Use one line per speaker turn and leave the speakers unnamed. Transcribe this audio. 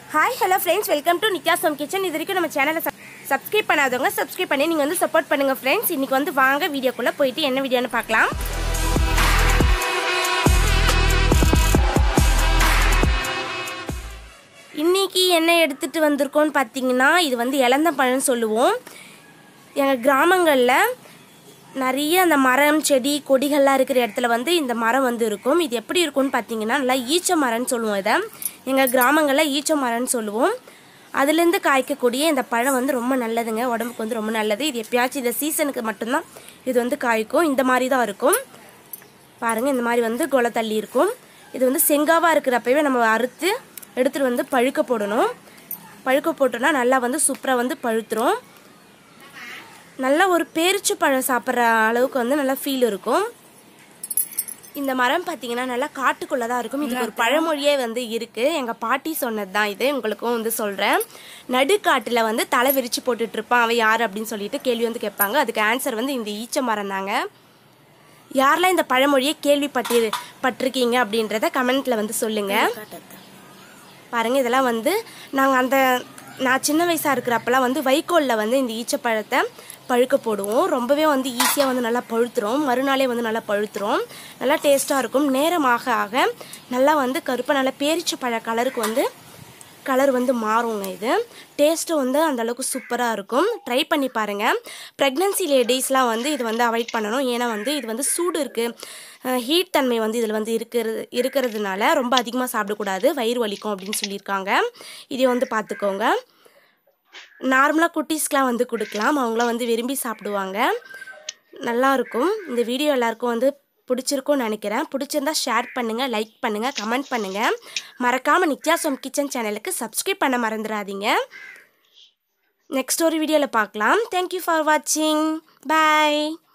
hi hello friends welcome to Nithya Som kitchen இது வரைக்கும் நம்ம சேனலை சப்ஸ்கிரைப் பண்ணாதவங்க சப்ஸ்கிரைப் பண்ணி நீங்கள் வந்து சப்போர்ட் பண்ணுங்கள் ஃப்ரெண்ட்ஸ் இன்றைக்கி வந்து வாங்க வீடியோக்குள்ளே போயிட்டு என்ன வீடியோன்னு பார்க்கலாம் இன்னைக்கு என்ன எடுத்துகிட்டு வந்திருக்கோன்னு பார்த்தீங்கன்னா இது வந்து இளந்த பழம்னு சொல்லுவோம் எங்கள் கிராமங்களில் நிறைய அந்த மரம் செடி கொடிகள்லாம் இருக்கிற இடத்துல வந்து இந்த மரம் வந்து இருக்கும் இது எப்படி இருக்கும்னு பார்த்தீங்கன்னா நல்லா ஈச்ச மரம்னு சொல்லுவோம் இதை எங்கள் கிராமங்களில் ஈச்ச மரம்னு சொல்லுவோம் அதுலேருந்து காய்க்கக்கூடிய இந்த பழம் வந்து ரொம்ப நல்லதுங்க உடம்புக்கு வந்து ரொம்ப நல்லது இது எப்பயாச்சும் இந்த சீசனுக்கு மட்டும்தான் இது வந்து காய்க்கும் இந்த மாதிரி தான் இருக்கும் பாருங்கள் இந்த மாதிரி வந்து கொலை தள்ளி இருக்கும் இது வந்து செங்காவாக இருக்கிறப்பவே நம்ம அறுத்து எடுத்துகிட்டு வந்து பழுக்க போடணும் பழுக்க போட்டோன்னா நல்லா வந்து சூப்பராக வந்து பழுத்துரும் நல்லா ஒரு பேரிச்சு பழம் சாப்பிட்ற அளவுக்கு வந்து நல்லா ஃபீல் இருக்கும் இந்த மரம் பார்த்தீங்கன்னா நல்லா காட்டுக்குள்ளே தான் இருக்கும் இதுக்கு ஒரு பழமொழியே வந்து இருக்குது எங்கள் பாட்டி சொன்னது தான் இது உங்களுக்கும் வந்து சொல்கிறேன் நடுக்காட்டில் வந்து தலை விரிச்சு போட்டுட்டு இருப்பான் அவன் யார் அப்படின்னு சொல்லிட்டு கேள்வி வந்து கேட்பாங்க அதுக்கு ஆன்சர் வந்து இந்த ஈச்ச மரம் தாங்க யாரெல்லாம் இந்த பழமொழியை கேள்விப்பட்டி பட்டிருக்கீங்க அப்படின்றத கமெண்ட்டில் வந்து சொல்லுங்கள் பாருங்கள் இதெல்லாம் வந்து நாங்கள் அந்த நான் சின்ன வயசாக இருக்கிறப்பெல்லாம் வந்து வைக்கோலில் வந்து இந்த ஈச்சப்பழத்தை பழுக்க போடுவோம் ரொம்பவே வந்து ஈஸியாக வந்து நல்லா பழுத்துரும் மறுநாளே வந்து நல்லா பழுத்துரும் நல்லா டேஸ்ட்டாக இருக்கும் நேரமாக ஆக நல்லா வந்து கருப்பாக நல்லா பேரிச்ச பழ கலருக்கு வந்து கலர் வந்து மாறுங்க இது டேஸ்ட்டு வந்து அந்த அளவுக்கு சூப்பராக இருக்கும் ட்ரை பண்ணி பாருங்கள் ப்ரெக்னன்சி லேடிஸ்லாம் வந்து இது வந்து அவாய்ட் பண்ணணும் ஏன்னா வந்து இது வந்து சூடு இருக்குது ஹீட் தன்மை வந்து இதில் வந்து இருக்கிறது இருக்கிறதுனால ரொம்ப அதிகமாக சாப்பிடக்கூடாது வயிறு வலிக்கும் அப்படின்னு சொல்லியிருக்காங்க இதை வந்து பார்த்துக்கோங்க நார்மலாக குட்டீஸ்க்கெலாம் வந்து கொடுக்கலாம் அவங்களாம் வந்து விரும்பி சாப்பிடுவாங்க நல்லாயிருக்கும் இந்த வீடியோ எல்லாருக்கும் வந்து பிடிச்சிருக்கும்னு நினைக்கிறேன் பிடிச்சிருந்தா ஷேர் பண்ணுங்கள் லைக் பண்ணுங்கள் கமெண்ட் பண்ணுங்கள் மறக்காமல் நித்யா சோம் கிச்சன் சேனலுக்கு சப்ஸ்கிரைப் பண்ண மறந்துடாதீங்க நெக்ஸ்ட் ஒரு வீடியோவில் பார்க்கலாம் தேங்க்யூ ஃபார் வாட்சிங் பாய்